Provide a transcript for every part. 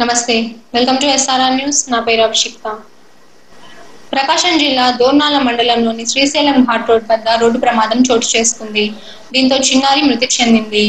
నమస్తే welcome to SRR news నా పేరు అభిషిక్త ప్రకాశం జిల్లా దోర్నాల మండలంలోని శ్రీశైలం ఘాట్ రోడ్ వద్ద రోడ్డు ప్రమాదం చోటు చేసుకుంది దీంతో చిన్నారి మృతి చెందింది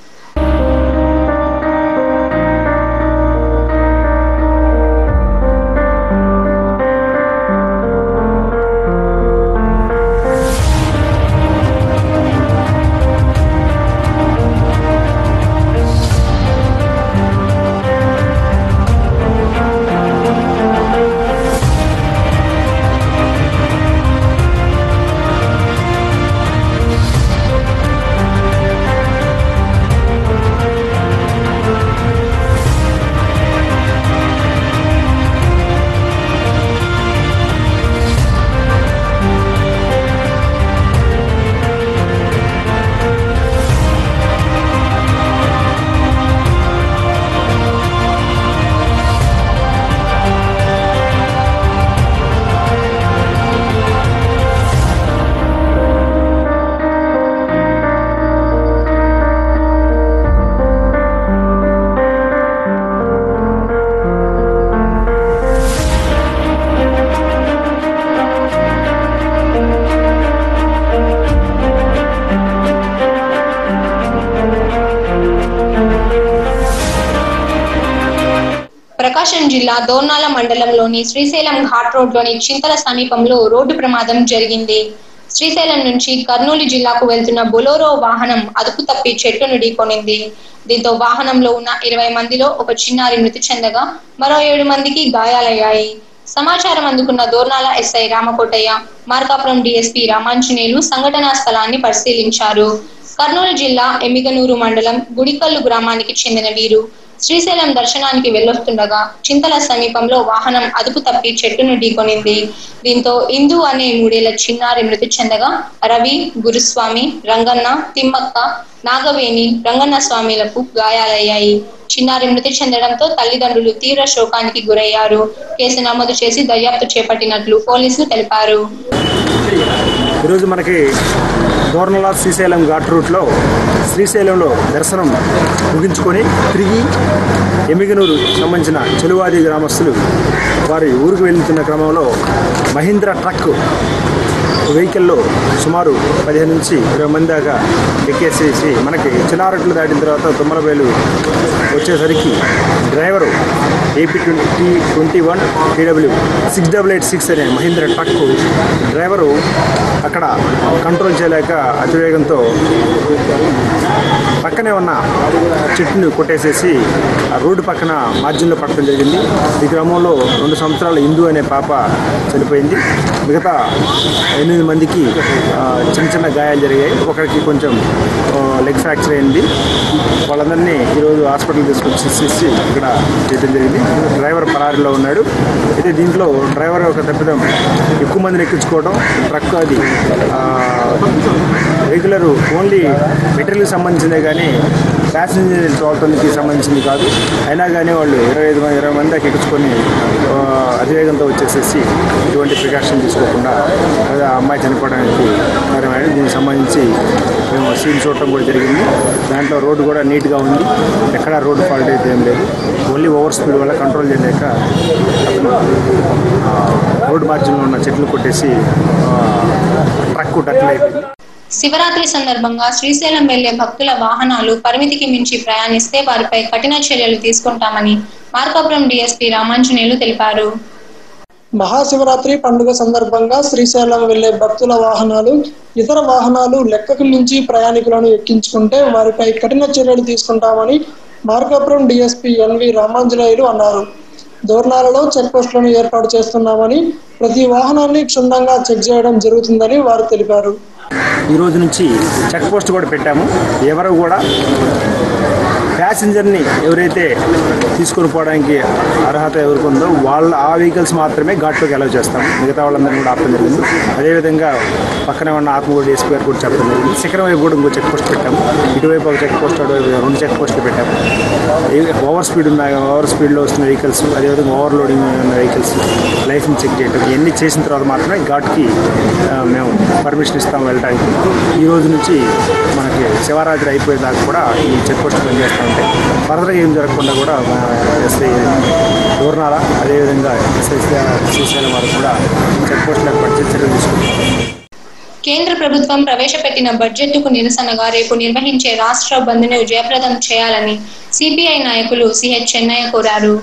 ప్రకాశం జిల్లా దోర్నాల మండలంలోని శ్రీశైలం ఘాట్ రోడ్లోని చింతల సమీపంలో రోడ్డు ప్రమాదం జరిగింది శ్రీశైలం నుంచి కర్నూలు జిల్లాకు వెళ్తున్న బొలోరో వాహనం అదుపు తప్పి చెట్టును ఢీకొనింది దీంతో వాహనంలో ఉన్న ఇరవై మందిలో ఒక చిన్నారి మృతి చెందగా మరో ఏడు మందికి గాయాలయ్యాయి సమాచారం అందుకున్న దోర్నాల ఎస్ఐ రామకోటయ్య మార్కాపురం డీఎస్పీ రామాంజనేయులు సంఘటనా స్థలాన్ని పరిశీలించారు కర్నూలు జిల్లా ఎమ్మిగనూరు మండలం గుడికల్లు గ్రామానికి చెందిన వీరు శ్రీశైలం దర్శనానికి వెళ్ళొస్తుండగా చింతల సమీపంలో వాహనం అదుపు తప్పి చెట్టును ఢీకొనింది దీంతో ఇందు అనే మూడేళ్ల చిన్నారి మృతి చెందగా రవి గురుస్వామి రంగన్న తిమ్మక్క నాగవేణి రంగన్న స్వామిలకు గాయాలయ్యాయి చిన్నారి మృతి చెందడంతో తల్లిదండ్రులు తీవ్ర శోకానికి గురయ్యారు కేసు నమోదు చేసి దర్యాప్తు చేపట్టినట్లు పోలీసులు తెలిపారు ఈరోజు మనకి దోర్నల శ్రీశైలం ఘాట్ రూట్లో శ్రీశైలంలో దర్శనం ముగించుకొని తిరిగి ఎమిగనూరు సంబంధించిన చెలువాది గ్రామస్తులు వారి ఊరికి వెళ్తున్న క్రమంలో మహీంద్రా ట్రక్ వెహికల్లో సుమారు పదిహేను నుంచి ఇరవై మంది దాకా ఎక్కేసేసి మనకి చిన్నారట్లు దాటిన తర్వాత తుమ్మలబేలు వచ్చేసరికి driver AP twenty twenty one TW six double eight six అనే మహీంద్రా ట్రక్ డ్రైవరు అక్కడ కంట్రోల్ చేయలేక అతివేగంతో పక్కనే ఉన్న చెట్టును కొట్టేసేసి ఆ రోడ్డు పక్కన మార్జిన్లో పడటం జరిగింది ఈ క్రమంలో రెండు సంవత్సరాల హిందూ అనే పాప చనిపోయింది మిగతా ఎనిమిది మందికి ఆ, చిన్న చిన్న గాయాలు జరిగాయి ఒకరికి కొంచెం ఆ, లెగ్ ఫ్రాక్చర్ అయింది వాళ్ళందరినీ ఈరోజు హాస్పిటల్ తీసుకొచ్చేసి ఇక్కడ చేయడం జరిగింది డ్రైవర్ పరారీలో ఉన్నాడు అయితే దీంట్లో డ్రైవర్ ఒక తప్పిదం ఎక్కువ మందిని ఎక్కించుకోవడం ట్రక్ అది ఆ, రెగ్యులర్ ఓన్లీ మెటీరియల్కి సంబంధించిందే కానీ ప్యాసింజర్ తోలటానికి సంబంధించింది కాదు అయినా కానీ వాళ్ళు ఇరవై ఐదు మంది ఇరవై మంది దాకా ఎక్కించుకొని ఆ, అతివేగంతో వచ్చేసేసి ఎటువంటి ప్రికాషన్ తీసుకోకుండా అది ఆ అమ్మాయి చనిపోవడానికి కారణమైనది దీనికి సంబంధించి మేము సీన్ చూడటం కూడా జరిగింది దాంట్లో రోడ్డు కూడా నీట్గా ఉంది ఎక్కడా రోడ్డు ఫాల్ట్ అయితే ఏం లేదు ఓన్లీ ఓవర్ స్పీడ్ వల్ల కంట్రోల్ చేయలేక అతను ఆ, రోడ్డు మార్జిన్లో ఉన్న చెట్లు కొట్టేసి ఆ, ట్రక్ టట్లు అయిపోయింది శివరాత్రి సందర్భంగా శ్రీశైలం వెళ్లే భక్తుల వాహనాలు పరిమితికి మించి ప్రయాణిస్తే వారిపై కఠిన చర్యలు తీసుకుంటామని మార్కాపురం డీఎస్పీ రామాంజనేయులు తెలిపారు మహాశివరాత్రి పండుగ సందర్భంగా శ్రీశైలం వెళ్లే భక్తుల వాహనాలు ఇతర వాహనాలు లెక్కకు మించి ప్రయాణికులను ఎక్కించుకుంటే వారిపై కఠిన చర్యలు తీసుకుంటామని మార్కాపురం డిఎస్పీ ఎన్వి రామాంజనేయులు అన్నారు దోర్నాలలో చెక్ పోస్టులను ఏర్పాటు చేస్తున్నామని ప్రతి వాహనాన్ని క్షుణ్ణంగా చెక్ చేయడం జరుగుతుందని వారు తెలిపారు ఈ రోజు నుంచి చెక్ పోస్ట్ కూడా పెట్టాము ఎవరు కూడా ప్యాసింజర్ని ఎవరైతే తీసుకొని పోవడానికి అర్హత ఎవరికి ఉందో వాళ్ళ ఆ వెహికల్స్ మాత్రమే ఘాట్లోకి అలౌ చేస్తాం మిగతా వాళ్ళందరినీ కూడా ఆపడం జరిగింది అదేవిధంగా పక్కనే ఉన్న ఆత్మగూడ ఎస్పీ గారు కూడా చెప్పడం జరిగింది శిఖరం వైపు కూడా ఇంకో చెక్ పోస్ట్ పెట్టాము ఇటువైపు ఒక చెక్ పోస్ట్ అటువైపు రెండు చెక్ పోస్టులు పెట్టాము ఏ- ఓవర్ స్పీడ్ ఉన్న ఓవర్ స్పీడ్లో వస్తున్న వెహికల్స్ అదేవిధంగా ఓవర్లోడింగ్ ఉన్న వెహికల్స్ లైసెన్స్ చెక్ చేయడం ఇవన్నీ చేసిన తర్వాత మాత్రమే ఘాట్కి ఆ, మేము పర్మిషన్ ఇస్తాం వెళ్ళడానికి ఈ రోజు నుంచి మనకి శివరాత్రి అయిపోయేదాకా కూడా ఈ చెక్ పోస్ట్ పనిచేస్తాం ఉంటాయి ఫర్దర్గా ఏం జరగకుండా కూడా మా ఎస్ఐ దూర్నాల అదేవిధంగా ఎస్ఐ శ్రీశైలం వారు కూడా చెక్ పోస్టులు ఏర్పాటు చేసి చర్యలు తీసుకుంటున్నారు కేంద్ర ప్రభుత్వం ప్రవేశపెట్టిన బడ్జెట్కు నిరసనగా రేపు నిర్వహించే రాష్ట్ర బంద్ను జయప్రదం చేయాలని సిపిఐ నాయకులు సిహెచ్ చెన్నయ్య కోరారు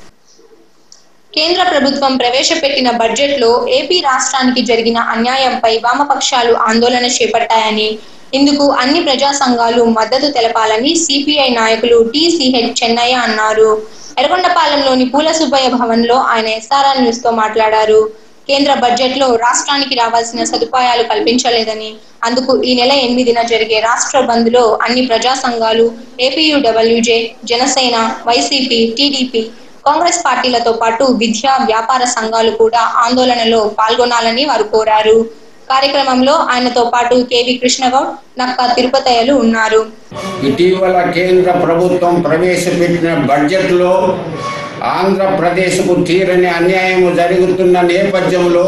కేంద్ర ప్రభుత్వం ప్రవేశపెట్టిన బడ్జెట్లో ఏపీ రాష్ట్రానికి జరిగిన అన్యాయంపై వామపక్షాలు ఆందోళన చేపట్టాయని ఇందుకు అన్ని ప్రజా సంఘాలు మద్దతు తెలపాలని సిపిఐ నాయకులు టిసిహెచ్ చెన్నయ్య అన్నారు ఎర్రగొండపాలెంలోని పూల సుబ్బయ్య భవన్లో ఆయన ఎస్ఆర్ఆర్ న్యూస్ తో మాట్లాడారు కేంద్ర బడ్జెట్ లో రాష్ట్రానికి రావాల్సిన సదుపాయాలు కల్పించలేదని అందుకు ఈ నెల ఎనిమిదిన జరిగే రాష్ట్ర బంద్ లో అన్ని ప్రజా సంఘాలు APUWJ Janasena YCP TDP Congress పార్టీలతో పాటు విద్యా వ్యాపార సంఘాలు కూడా ఆందోళనలో పాల్గొనాలని వారు కోరారు కార్యక్రమంలో ఆయనతో పాటు కేవి కృష్ణగౌడ్ నక్క తిరుపతయ్యలు ఉన్నారు ఇటీవల కేంద్ర ప్రభుత్వం ప్రవేశపెట్టిన బడ్జెట్లో ఆంధ్రప్రదేశ్కు తీరని అన్యాయం జరుగుతున్న నేపథ్యంలో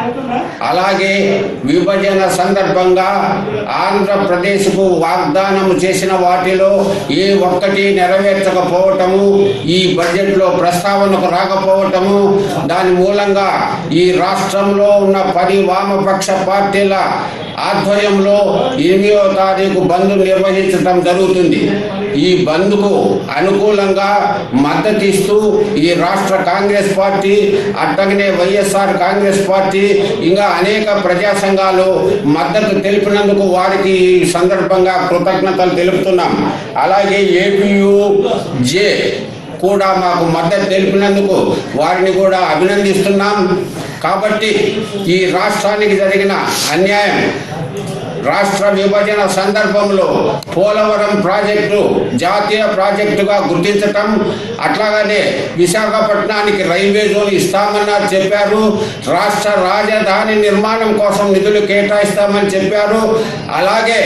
అలాగే విభజన సందర్భంగా ఆంధ్రప్రదేశ్కు వాగ్దానం చేసిన వాటిలో ఏ ఒక్కటి నెరవేర్చకపోవటము ఈ బడ్జెట్లో ప్రస్తావనకు రాకపోవటము దాని మూలంగా ఈ రాష్ట్రంలో ఉన్న పది వామపక్ష పార్టీల ఆధ్వర్యంలో ఎనిమిదవ తారీఖు బంద్ నిర్వహించడం జరుగుతుంది ఈ బంద్కు అనుకూలంగా మద్దతు ఇస్తూ ఈ రాష్ట్ర కాంగ్రెస్ పార్టీ అట్టగనే వైఎస్ఆర్ కాంగ్రెస్ పార్టీ ఇంకా అనేక ప్రజా సంఘాలు మద్దతు తెలిపినందుకు వారికి ఈ సందర్భంగా కృతజ్ఞతలు తెలుపుతున్నాం అలాగే ఏపీయు జే కూడా మాకు మద్దతు తెలిపినందుకు వారిని కూడా అభినందిస్తున్నాం కాబట్టి ఈ రాష్ట్రానికి జరిగిన అన్యాయం రాష్ట్ర విభజన సందర్భంలో పోలవరం ప్రాజెక్టు జాతీయ ప్రాజెక్టుగా గుర్తించటం అట్లాగనే విశాఖపట్నానికి రైల్వే జోన్ ఇస్తామన్నారు చెప్పారు రాష్ట్ర రాజధాని నిర్మాణం కోసం నిధులు కేటాయిస్తామని చెప్పారు అలాగే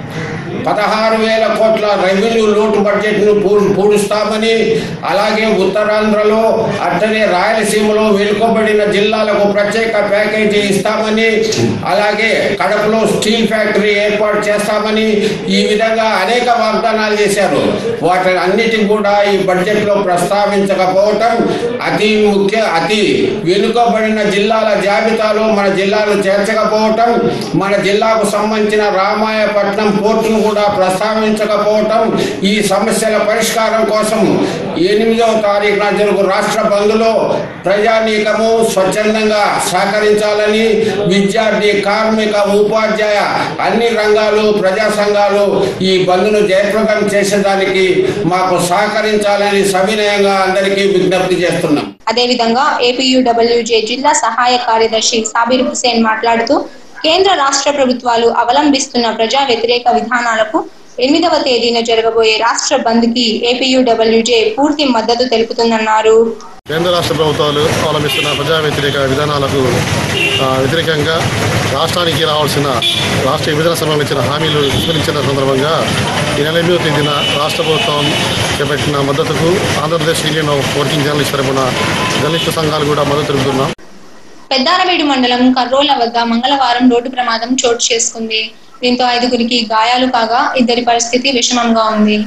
పదహారు వేల కోట్ల రెవెన్యూ లోటు బడ్జెట్ను పూ- పూడుస్తామని అలాగే ఉత్తరాంధ్రలో అట్టనే రాయలసీమలో వెనుకబడిన జిల్లాలకు ప్రత్యేక ప్యాకేజీ ఇస్తామని అలాగే కడపలో స్టీల్ ఫ్యాక్టరీ ఏర్పాటు చేస్తామని ఈ విధంగా అనేక వాగ్దానాలు చేశారు వాటి అన్నిటిని కూడా ఈ బడ్జెట్లో ప్రస్తావించకపోవటం అతి ముఖ్య అతి వెనుకబడిన జిల్లాల జాబితాలో మన జిల్లాను చేర్చకపోవటం మన జిల్లాకు సంబంధించిన రామాయపట్నం పోర్టును కూడా ప్రస్తావించకపోవటం ఈ సమస్యల పరిష్కారం కోసం ఎనిమిదవ తారీఖున జరుగు రాష్ట్ర బంద్లో ప్రజానీకము స్వచ్ఛందంగా సహకరించాలని విద్యార్థి కార్మిక ఉపాధ్యాయ అన్ని రంగాలు ప్రజా సంఘాలు ఈ బంద్ను జయప్రదం చేసేదానికి మాకు సహకరించాలని సవినయంగా అందరికీ విజ్ఞప్తి చేస్తున్నాం అదేవిధంగా ఏపీయూడబ్ల్యూజే జిల్లా సహాయ కార్యదర్శి సాబిర్ హుసేన్ మాట్లాడుతూ కేంద్ర రాష్ట్ర ప్రభుత్వాలు అవలంబిస్తున్న ప్రజా వ్యతిరేక విధానాలకు ఎనిమిదవ తేదీన జరగబోయే రాష్ట్ర బంద్ కి ఏపీయూడబ్ల్యూజే పూర్తి మద్దతు తెలుపుతుందన్నారు కేంద్ర రాష్ట్ర ప్రభుత్వాలు అవలంబిస్తున్న ప్రజా వ్యతిరేక విధానాలకు ఆ, వ్యతిరేకంగా రాష్ట్రానికి రావాల్సిన రాష్ట్ర విభజన సమయంలో ఇచ్చిన హామీలు విస్మరించిన సందర్భంగా ఈ నెల ఎనిమిదవ తేదీన రాష్ట్ర ప్రభుత్వం చేపట్టిన మద్దతుకు Andhra Pradesh union of working journalist తరపున జర్నలిస్టు సంఘాలు కూడా మద్దతు తెలుపుతున్నాం పెద్దారవీడు మండలం కర్రోల వద్ద మంగళవారం రోడ్డు ప్రమాదం చోటు చేసుకుంది దీంతో ఐదుగురికి గాయాలు కాగా ఇద్దరి పరిస్థితి విషమంగా ఉంది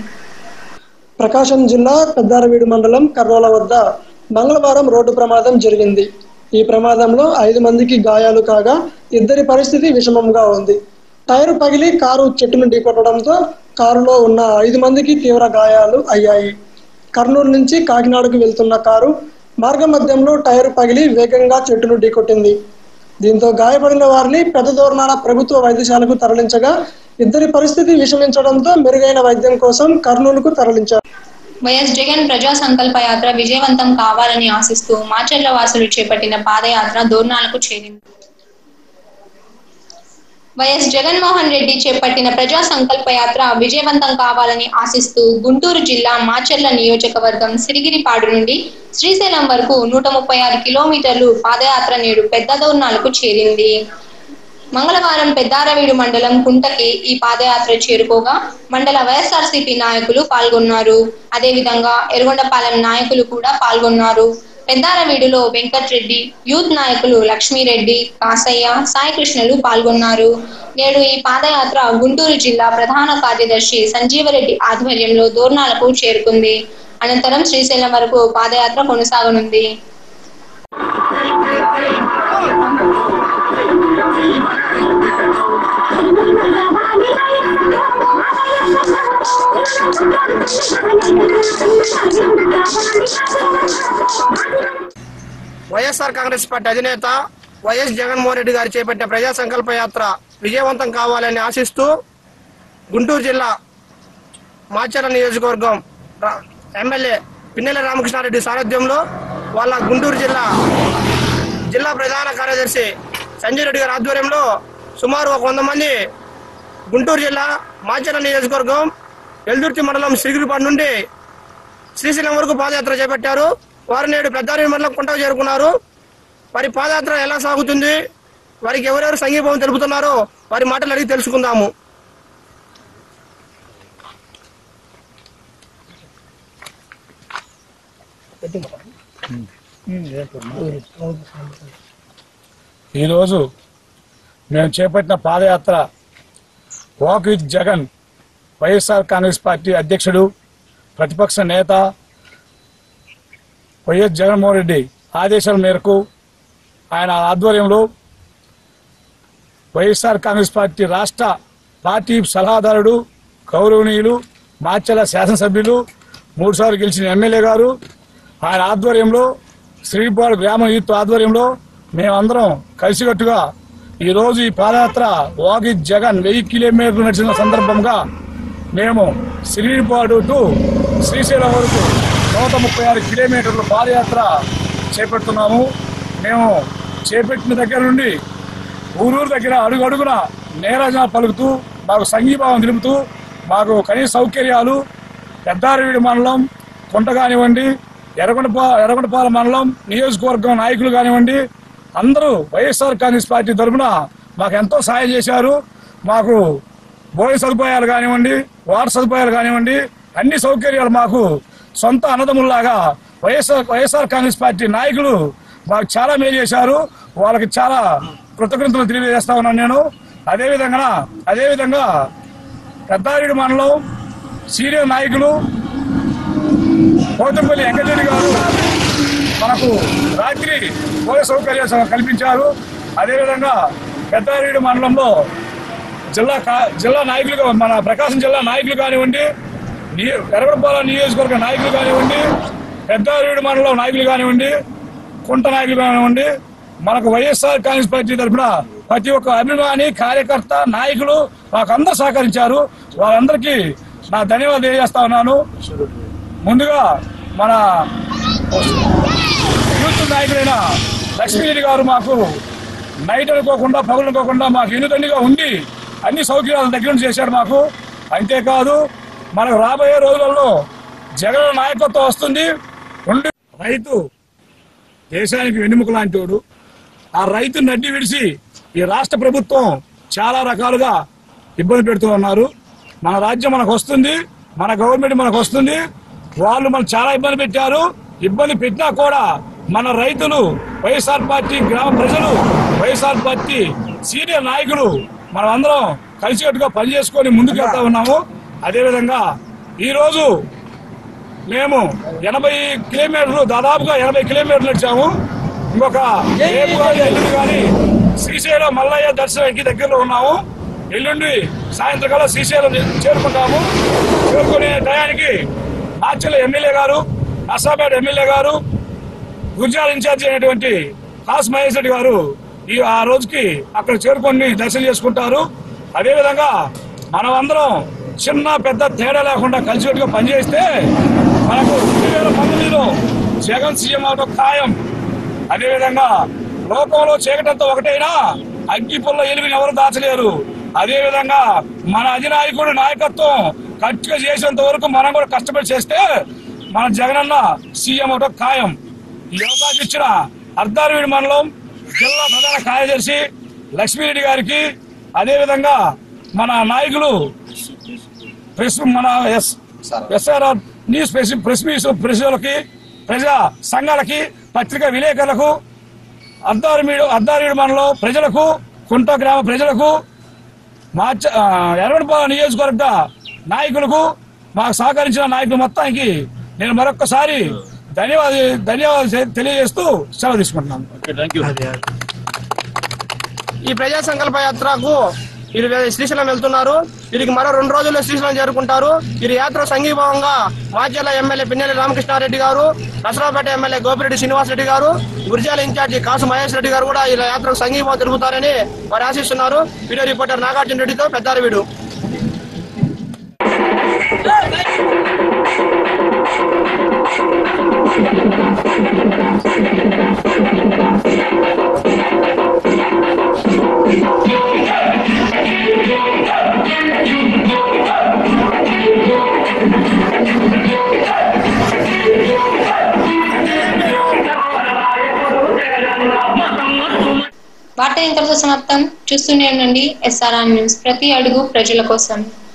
ప్రకాశం జిల్లా పెద్దారవీడు మండలం కర్రోల వద్ద మంగళవారం రోడ్డు ప్రమాదం జరిగింది ఈ ప్రమాదంలో ఐదు మందికి గాయాలు కాగా ఇద్దరి పరిస్థితి విషమంగా ఉంది టైరు పగిలి కారు చెట్టును ఢీకొట్టడంతో కారులో ఉన్న ఐదు మందికి తీవ్ర గాయాలు అయ్యాయి కర్నూలు నుంచి కాకినాడకు వెళ్తున్న కారు మార్గ మధ్యంలో టైరు పగిలి వేగంగా చెట్టును ఢీకొట్టింది దీంతో గాయపడిన వారిని పెద్ద దూరణాల ప్రభుత్వ వైద్యశాలకు తరలించగా ఇద్దరి పరిస్థితి విషమించడంతో మెరుగైన వైద్యం కోసం కర్నూలుకు తరలించారు వైఎస్ జగన్ ప్రజా సంకల్ప యాత్ర విజయవంతం కావాలని ఆశిస్తూ మాచర్ల వాసులు చేపట్టిన పాదయాత్ర దోర్నాలకు చేరింది వైఎస్ జగన్మోహన్ రెడ్డి చేపట్టిన ప్రజా సంకల్ప యాత్ర విజయవంతం కావాలని ఆశిస్తూ గుంటూరు జిల్లా మాచర్ల నియోజకవర్గం సిరిగిరిపాడు నుండి శ్రీశైలం వరకు నూట ముప్పై ఆరు కిలోమీటర్లు పాదయాత్ర నేడు పెద్ద దోర్నాలకు చేరింది మంగళవారం పెద్దారవీడు మండలం కుంటకి ఈ పాదయాత్ర చేరుకోగా మండల వైఎస్ఆర్సీపీ నాయకులు పాల్గొన్నారు అదేవిధంగా ఎర్రగొండపాలెం నాయకులు కూడా పాల్గొన్నారు పెద్దారవీడులో వెంకట్రెడ్డి యూత్ నాయకులు లక్ష్మీరెడ్డి కాసయ్య సాయికృష్ణలు పాల్గొన్నారు నేడు ఈ పాదయాత్ర గుంటూరు జిల్లా ప్రధాన కార్యదర్శి సంజీవరెడ్డి ఆధ్వర్యంలో దోర్నాలకు చేరుకుంది అనంతరం శ్రీశైలం వరకు పాదయాత్ర కొనసాగనుంది వైఎస్ఆర్ కాంగ్రెస్ పార్టీ అధినేత వైఎస్ జగన్మోహన్ రెడ్డి గారు చేపట్టిన ప్రజా సంకల్ప యాత్ర విజయవంతం కావాలని ఆశిస్తూ గుంటూరు జిల్లా మాచర్ల నియోజకవర్గం రా- ఎమ్మెల్యే పిన్నెల రామకృష్ణారెడ్డి సారథ్యంలో వాళ్ళ గుంటూరు జిల్లా జిల్లా ప్రధాన కార్యదర్శి సంజయ్ రెడ్డి గారి ఆధ్వర్యంలో సుమారు ఒక వంద మంది గుంటూరు జిల్లా మాచర్ల నియోజకవర్గం ఎల్దుర్తి మండలం శ్రీగిరిపాడు నుండి శ్రీశైలం వరకు పాదయాత్ర చేపట్టారు వారు నేడు పెద్దారెడ్డి మండలం కుంటకు చేరుకున్నారు వారి పాదయాత్ర ఎలా సాగుతుంది వారికి ఎవరెవరు సంఘీభావం తెలుపుతున్నారో వారి మాటలు అడిగి తెలుసుకుందాము ఈరోజు మేము చేపట్టిన పాదయాత్ర walk with Jagan YSR Congress party అధ్యక్షుడు ప్రతిపక్ష నేత వైఎస్ జగన్మోహన్ రెడ్డి ఆదేశాల మేరకు ఆయన ఆధ్వర్యంలో వైఎస్ఆర్ కాంగ్రెస్ పార్టీ రాష్ట్ర పార్టీ సలహాదారుడు గౌరవనీయులు మాచల శాసనసభ్యులు మూడుసార్లు గెలిచిన ఎమ్మెల్యే గారు ఆయన ఆధ్వర్యంలో శ్రీపాడు గ్రామ యూత్ ఆధ్వర్యంలో మేమందరం కలిసికట్టుగా ఈ రోజు ఈ పాదయాత్ర వాగి జగన్ వెయ్యి కిలోమీటర్లు నడిచిన సందర్భంగా మేము శ్రీపాడు టు శ్రీశైలం వరకు నూట ముప్పై ఆరు కిలోమీటర్ల పాదయాత్ర చేపడుతున్నాము మేము చేపట్టిన దగ్గర నుండి ఊరూరు దగ్గర అడుగు అడుగున నేరాజన పలుకుతూ మాకు సంఘీభావం తెలుపుతూ మాకు కనీస సౌకర్యాలు పెద్దారవీడి మండలం కుంట కానివ్వండి ఎర్రగొండపా ఎర్రగొండపాల మండలం నియోజకవర్గం నాయకులు కానివ్వండి అందరూ వైఎస్ఆర్ కాంగ్రెస్ పార్టీ తరఫున మాకు ఎంతో సాయం చేశారు మాకు భోజన సదుపాయాలు కానివ్వండి వాటర్ సదుపాయాలు కానివ్వండి అన్ని సౌకర్యాలు మాకు సొంత అన్నదమ్ముల్లాగా వైఎస్ఆర్ వైఎస్ఆర్ కాంగ్రెస్ పార్టీ నాయకులు మాకు చాలా మేలు చేశారు వాళ్ళకి చాలా కృతజ్ఞతలు తెలియజేస్తా ఉన్నాను నేను అదేవిధంగా అదేవిధంగా పెద్దారెడ్డి మండలం సీనియర్ నాయకులు పోతంపల్లి వెంకటరెడ్డి గారు మనకు రాత్రి భోజన సౌకర్యాలు కల్పించారు అదేవిధంగా పెద్దారెడ్డి మండలంలో జిల్లా కా- జిల్లా నాయకులుగా మన ప్రకాశం జిల్లా నాయకులు కానివ్వండి నీ- ఎర్రగొండపాలెం నియోజకవర్గ నాయకులు కానివ్వండి పెద్దారెడ్డి మండలం నాయకులు కానివ్వండి కుంట నాయకులు కానివ్వండి మనకు వైఎస్ఆర్ కాంగ్రెస్ పార్టీ తరఫున ప్రతి ఒక్క అభిమాని కార్యకర్త నాయకులు మాకు అందరూ సహకరించారు వాళ్ళందరికీ నా ధన్యవాదాలు తెలియజేస్తా ఉన్నాను ముందుగా మన యూత్ నాయకుడైన లక్ష్మీరెడ్డి గారు మాకు నైట్ అనుకోకుండా పగులు అనుకోకుండా మాకు ఎన్నుదండిగా ఉండి అన్ని సౌకర్యాలు దగ్గర నుంచి చేశాడు మాకు అంతేకాదు మనకు రాబోయే రోజులలో జగన్ నాయకత్వం వస్తుంది రెండు రైతు దేశానికి వెన్నెముక లాంటివాడు ఆ రైతు నడ్డి విడిచి ఈ రాష్ట్ర ప్రభుత్వం చాలా రకాలుగా ఇబ్బంది పెడుతూ ఉన్నారు మన రాజ్యం మనకు వస్తుంది మన గవర్నమెంట్ మనకు వస్తుంది వాళ్ళు మనం చాలా ఇబ్బంది పెట్టారు ఇబ్బంది పెట్టినా కూడా మన రైతులు వైఎస్ఆర్ పార్టీ గ్రామ ప్రజలు వైఎస్ఆర్ పార్టీ సీనియర్ నాయకులు మనం అందరం కలిసికట్టుగా పనిచేసుకొని ముందుకు వెళ్తా ఉన్నాము అదేవిధంగా ఈ రోజు మేము ఎనభై కిలోమీటర్లు దాదాపుగా ఎనభై కిలోమీటర్లు వచ్చాము ఇంకొక రేపు కానీ ఎల్లుండి కానీ శ్రీశైలం మల్లయ్య దర్శనానికి దగ్గరలో ఉన్నాము ఎల్లుండి సాయంత్రం కల్లా శ్రీశైలం చేరుకుంటాము చేరుకునే టయానికి ఆచల ఎమ్మెల్యే గారు అసాపేట ఎమ్మెల్యే గారు గుర్జాల ఇన్ఛార్జి అయినటువంటి కాస్ మహేష్ రెడ్డి గారు ఈ ఆ రోజుకి అక్కడ చేరుకొని దర్శనం చేసుకుంటారు అదేవిధంగా మనం అందరం చిన్న పెద్ద తేడా లేకుండా కలిసికట్టుగా పనిచేస్తే మనకు రెండు వేల పంతొమ్మిదిలో జగన్ సీఎం అవడం ఖాయం అదేవిధంగా లోకంలో చీకటంతా ఒకటైనా అగ్గి పుల్ల ఎలుగుని ఎవరు దాచలేరు అదేవిధంగా మన అధినాయకుడు నాయకత్వం గట్టిగా చేసేంత వరకు మనం కూడా కష్టపడి చేస్తే మన జగనన్న సీఎం అవడం ఖాయం ఈ అవకాశం ఇచ్చిన అర్ధారవీడి మండలం జిల్లా ప్రధాన కార్యదర్శి లక్ష్మీరెడ్డి గారికి అదేవిధంగా మన నాయకులు ప్రెస్ మన S SRR news press press మీస్ ప్రజలకి ప్రజా సంఘాలకి పత్రికా విలేకరులకు అర్ధారిమీడు అర్ధారీడు మండలం ప్రజలకు కుంట గ్రామ ప్రజలకు మార్చ ఎర్రగొండపాలెం నియోజకవర్గ నాయకులకు మాకు సహకరించిన నాయకులు మొత్తానికి నేను మరొక్కసారి ధన్యవాదాలు ధన్యవాదాలు తెలియజేస్తూ సెలవు తీసుకుంటున్నాను ఈ ప్రజా సంకల్ప యాత్రకు వీరు శ్రీశైలం వెళ్తున్నారు వీరికి మరో రెండు రోజుల్లో శ్రీశైలం చేరుకుంటారు వీరి యాత్ర సంఘీభావంగా మాచర్ల ఎమ్మెల్యే పిన్నెల్లి రామకృష్ణారెడ్డి గారు నసరాపేట ఎమ్మెల్యే గోపిరెడ్డి శ్రీనివాసరెడ్డి గారు గురిజాల ఇన్ఛార్జి కాసు మహేష్ రెడ్డి గారు కూడా ఈ యాత్రకు సంఘీభావం తెలుపుతారని వారు ఆశిస్తున్నారు వీడియో రిపోర్టర్ నాగార్జున రెడ్డితో పెద్దారవీడు వార్త ఇంతటితో సమాప్తం చూస్తూనే ఉండండి ఎస్ఆర్ఆర్ న్యూస్ ప్రతి అడుగు ప్రజల కోసం